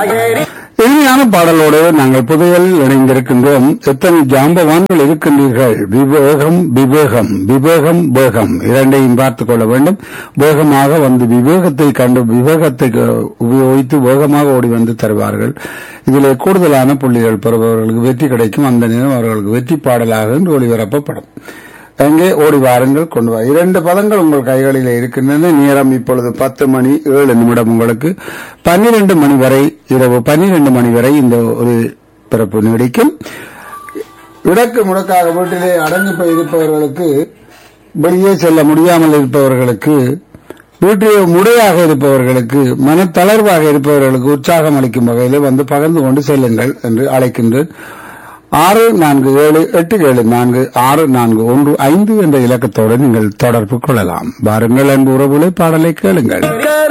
இனிமையான பாடலோடு நாங்கள் புதையலில் இணைந்திருக்கின்றோம் எத்தனை ஜாம்பவான்கள் இருக்கின்றீர்கள் விவேகம் விவேகம் விவேகம் வேகம் இரண்டையும் பார்த்துக் கொள்ள வேண்டும் வேகமாக வந்து விவேகத்தை கண்டு விவேகத்தை அஹ், உபயோகித்து வேகமாக ஓடி வந்து தருவார்கள் இதிலே கூடுதலான புள்ளிகள் பெறுபவர்களுக்கு வெற்றி கிடைக்கும் அந்த நேரம் அவர்களுக்கு வெற்றி பாடலாக என்று ஒளிபரப்பப்படும் அங்கே ஓடி வாருங்கள் கொண்டு வா இரண்டு பதங்கள் உங்கள் கைகளில் இருக்கின்றன நேரம் இப்பொழுது பத்து மணி ஏழு நிமிடம் உங்களுக்கு பன்னிரண்டு மணி வரை இரவு பன்னிரண்டு மணி வரை இந்த ஒரு பிறப்பு நீடிக்கும் இடக்கு முடக்காக வீட்டிலே அடங்கி போய் இருப்பவர்களுக்கு வெளியே செல்ல முடியாமல் இருப்பவர்களுக்கு வீட்டிலே முடையாக இருப்பவர்களுக்கு மனத்தளர்வாக இருப்பவர்களுக்கு உற்சாகம் அளிக்கும் வகையில் வந்து பகிர்ந்து கொண்டு செல்லுங்கள் என்று அழைக்கின்றேன் ஆறு நான்கு ஏழு எட்டு ஏழு நான்கு ஆறு நான்கு ஒன்று ஐந்து என்ற இலக்கத்தோடு நீங்கள் தொடர்பு கொள்ளலாம் வாருங்கள் அன்பு உறவுகளை பாடலை கேளுங்கள்